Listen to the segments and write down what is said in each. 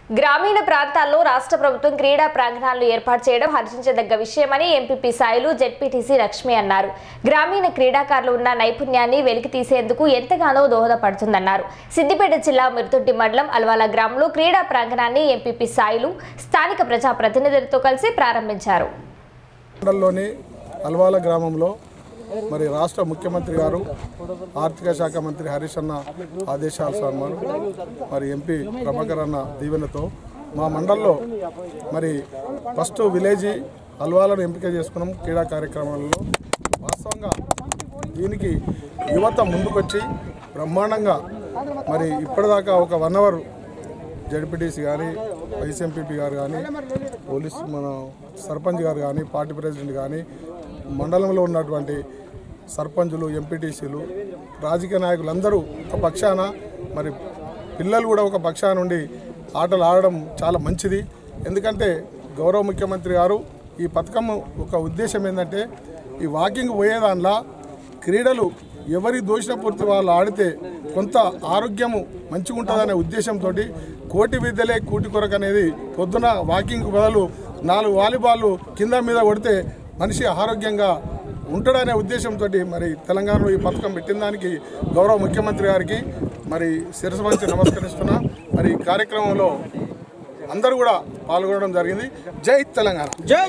గ్రామీణ ప్రాంతాల్లో రాష్ట్ర ప్రభుత్వం క్రీడా ప్రాంగణాలను ఏర్పాటు చేయడం హర్షించదగ్గ విషయమని ఎంపీపీ సాయిలు జెడ్పీటీసీ లక్ష్మి అన్నారు గ్రామీణ క్రీడాకారులు ఉన్న నైపుణ్యాన్ని వెలికి తీసేందుకు ఎంతగానో దోహదపడుతుందన్నారు సిద్దిపేట జిల్లా మిరుతొట్టి మండలం అల్వాల గ్రామంలో క్రీడా ప్రాంగణాన్ని ఎంపీపీ సాయిలు స్థానిక ప్రజాప్రతినిధులతో కలిసి ప్రారంభించారు మండలంలోని అల్వాల గ్రామంలో మరి రాష్ట్ర ముఖ్యమంత్రి గారు ఆర్థిక శాఖ మంత్రి హరీష్ అన్న ఆదేశాల సన్మానం మరి ఎంపీ ప్రభాకర్ అన్న దీవెనతో మా మండల్లో మరి ఫస్ట్ విలేజీ అల్వాలను ఎంపిక చేసుకున్నాం క్రీడా కార్యక్రమాలలో వాస్తవంగా దీనికి యువత ముందుకొచ్చి బ్రహ్మాండంగా మరి ఇప్పటిదాకా ఒక వన్ అవర్ జడ్పీటీసీ కానీ వైస్ ఎంపీపీ గారు కానీ పోలీస్ మన సర్పంచ్ గారు కానీ పార్టీ ప్రెసిడెంట్ కానీ మండలంలో ఉన్నటువంటి సర్పంచులు ఎంపీటీసీలు రాజకీయ నాయకులు అందరూ ఒక పక్షాన మరి పిల్లలు కూడా ఒక పక్షాన నుండి ఆటలు ఆడడం చాలా మంచిది ఎందుకంటే గౌరవ ముఖ్యమంత్రి గారు ఈ పథకం ఒక ఉద్దేశం ఏంటంటే ఈ వాకింగ్ పోయేదానిలా క్రీడలు ఎవరి దోషణ పూర్తి వాళ్ళు ఆడితే కొంత ఆరోగ్యము మంచిగా ఉంటుందనే ఉద్దేశంతో కోటి విద్యలే కూటి కొరకు అనేది పొద్దున వాకింగ్ బదులు నాలుగు వాలీబాల్ కింద మీద కొడితే మనిషి ఆరోగ్యంగా ఉంటాడనే ఉద్దేశంతో మరి తెలంగాణలో ఈ పథకం పెట్టిన దానికి గౌరవ ముఖ్యమంత్రి గారికి మరి శిరసు మంచి నమస్కరిస్తున్నా మరి ఈ కార్యక్రమంలో అందరూ కూడా పాల్గొనడం జరిగింది జై తెలంగాణ జై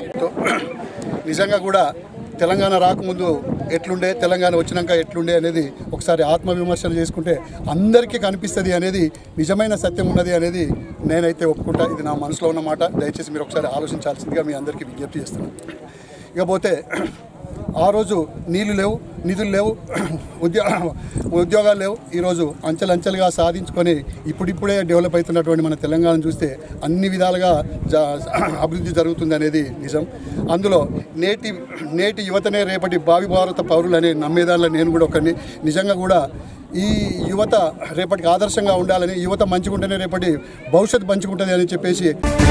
నిజంగా కూడా తెలంగాణ రాకముందు ఎట్లుండే తెలంగాణ వచ్చినాక ఎట్లుండే అనేది ఒకసారి ఆత్మవిమర్శన చేసుకుంటే అందరికీ కనిపిస్తుంది అనేది నిజమైన సత్యం ఉన్నది అనేది నేనైతే ఒప్పుకుంటా ఇది నా మనసులో ఉన్న మాట దయచేసి మీరు ఒకసారి ఆలోచించాల్సిందిగా మీ అందరికీ విజ్ఞప్తి చేస్తున్నాను ఇకపోతే ఆ రోజు నీళ్లు లేవు నిధులు లేవు ఉద్యో ఉద్యోగాలు లేవు ఈరోజు అంచెలంచెలుగా సాధించుకొని ఇప్పుడిప్పుడే డెవలప్ అవుతున్నటువంటి మన తెలంగాణ చూస్తే అన్ని విధాలుగా జా అభివృద్ధి జరుగుతుంది అనేది నిజం అందులో నేటి నేటి యువతనే రేపటి భావి భారత పౌరులు అనే నమ్మేదానిలో నేను కూడా ఒకరిని నిజంగా కూడా ఈ యువత రేపటికి ఆదర్శంగా ఉండాలని యువత మంచిగా ఉంటేనే రేపటి భవిష్యత్తు మంచిగా ఉంటుంది అని చెప్పేసి